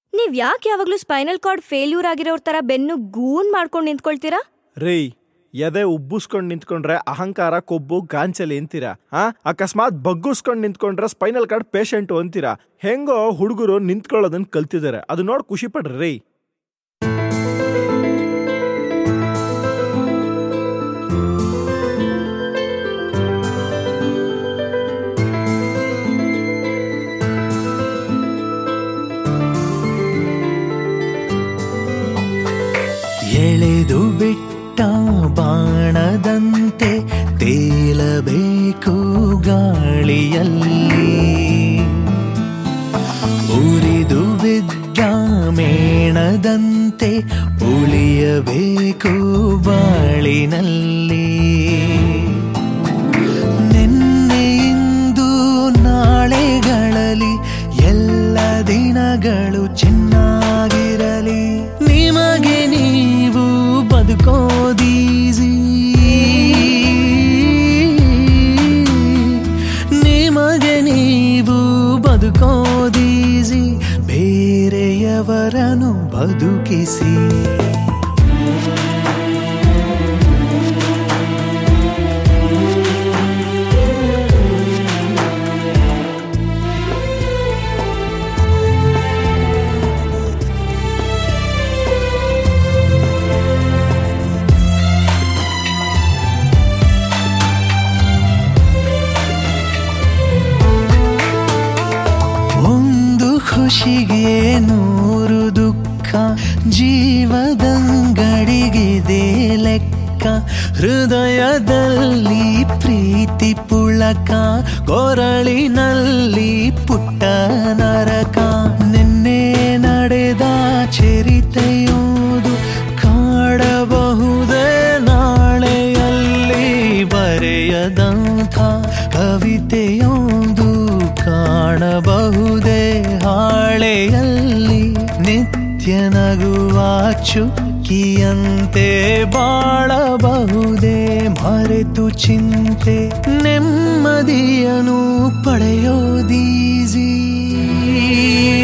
ನೀವ್ ಯಾಕೆ ಯಾವಾಗ್ಲೂ ಸ್ಪೈನಲ್ ಕಾರ್ಡ್ ಫೇಲ್ಯೂರ್ ಆಗಿರೋರ್ ತರ ಬೆನ್ನು ಗೂನ್ ಮಾಡ್ಕೊಂಡು ನಿಂತ್ಕೊಳ್ತೀರಾ ರೀ ಎದೆ ಉಬ್ಬಿಸ್ಕೊಂಡ್ ನಿಂತ್ಕೊಂಡ್ರೆ ಅಹಂಕಾರ ಕೊಬ್ಬು ಗಾಂಚಲಿ ಅಂತೀರಾ ಆ ಅಕಸ್ಮಾತ್ ಬಗ್ಗಿಸ್ಕೊಂಡ್ ನಿಂತ್ಕೊಂಡ್ರೆ ಸ್ಪೈನಲ್ ಕಾರ್ಡ್ ಪೇಷಂಟು ಅಂತೀರಾ ಹೆಂಗೋ ಹುಡುಗರು ನಿಂತ್ಕೊಳ್ಳೋದನ್ನ ಕಲ್ತಿದ್ದಾರೆ ಅದು ನೋಡಿ ಖುಷಿ ಪಡ್ರಿ ರೀ ಎಳೆದು ಬಿಟ್ಟ ಬಾಣದಂತೆ ತೇಲಬೇಕು ಗಾಳಿಯಲ್ಲಿ ಉರಿದು ಬಿದ್ದ ಮೇಣದಂತೆ ಉಳಿಯಬೇಕು ಬಾಳಿನಲ್ಲಿ ನಿನ್ನೆಯಿಂದ ನಾಳೆಗಳಲ್ಲಿ ಎಲ್ಲ ದಿನಗಳು ಚೆನ್ನಾಗಿರಲಿ ನಿಮಗೆ ನೀವು ಬದುಕೋದೀಸಿ ನಿಮಗೆ ನೀವು ಬದುಕೋದೀಸಿ ಬೇರೆಯವರನ್ನು ಬದುಕಿಸಿ ಒಂದು ಖುಷಿಗೆ ನೂರು ದುಃಖ ಜೀವದಂಗಡಿಗಿದೆ ಲೆಕ್ಕ ಹೃದಯದಲ್ಲಿ ಪ್ರೀತಿ ಪುಳಕ ಕೊರಳಿನಲ್ಲಿ ಪುಟ್ಟ ನರಕ ನಿನ್ನೆ ನಡೆದ ಚರಿತೆಯೋದು ಕಾಡಬಹುದೇ ನಾಳೆಯಲ್ಲಿ ಬರೆಯದಂಥ ಕವಿತೆಯೊಂದು ಕಾಣಬಹುದೇ ಹಾಳೆಯಲ್ಲಿ ನಿತ್ಯ ನಗುವ ಚುಕ್ಕಿಯಂತೆ ಬಾಳಬಹುದೇ ಮರೆತು ಚಿಂತೆ ನೆಮ್ಮದಿಯನು ಪಡೆಯೋದೀಸಿ